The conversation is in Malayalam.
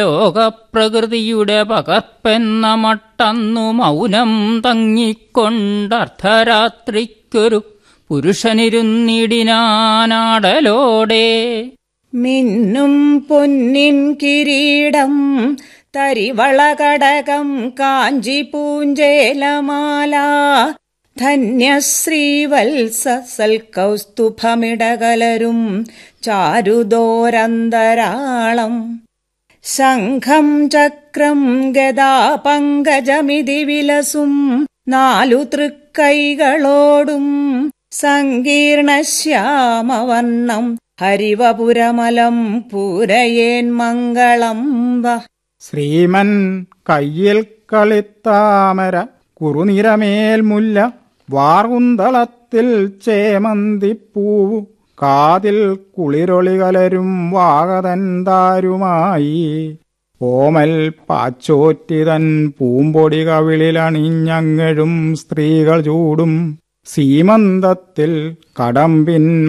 ലോകപ്രകൃതിയുടെ പകർപ്പെന്ന മട്ടന്നു മൗനം തങ്ങിക്കൊണ്ടർദ്ധരാത്രിക്കൊരു പുരുഷനിരുന്നിടിനാനാടലോടെ മിന്നും പൊന്നിൻ കിരീടം തരിവളകടകം കാഞ്ചി പൂഞ്ചേലമാല ധന്യശ്രീവത്സ സൽക്കൗസ്തുഭമിടകലരും ചാരുദോരന്തരാളം ശംഖം ചക്രം ഗദാ പങ്കജമിതി വിലസും നാലു തൃക്കൈകളോടും സങ്കീർണശ്യാമവർണം ഹരിവപുരമലം പൂരയേൻ മംഗളം വ ശ്രീമൻ കയ്യിൽ കളിത്താമര കുറുനിരമേൽ മുല്ല വാർകുന്തളത്തിൽ ചേമന്തിപ്പൂവു കാതിൽ കുളിരൊളി കലരും വാകതൻ താരുമായി ഓമൽ പാച്ചോറ്റിതൻ പൂമ്പൊടി കവിളിലണിഞ്ഞങ്ങഴും സ്ത്രീകൾ ചൂടും സീമന്തത്തിൽ കടമ്പിൻ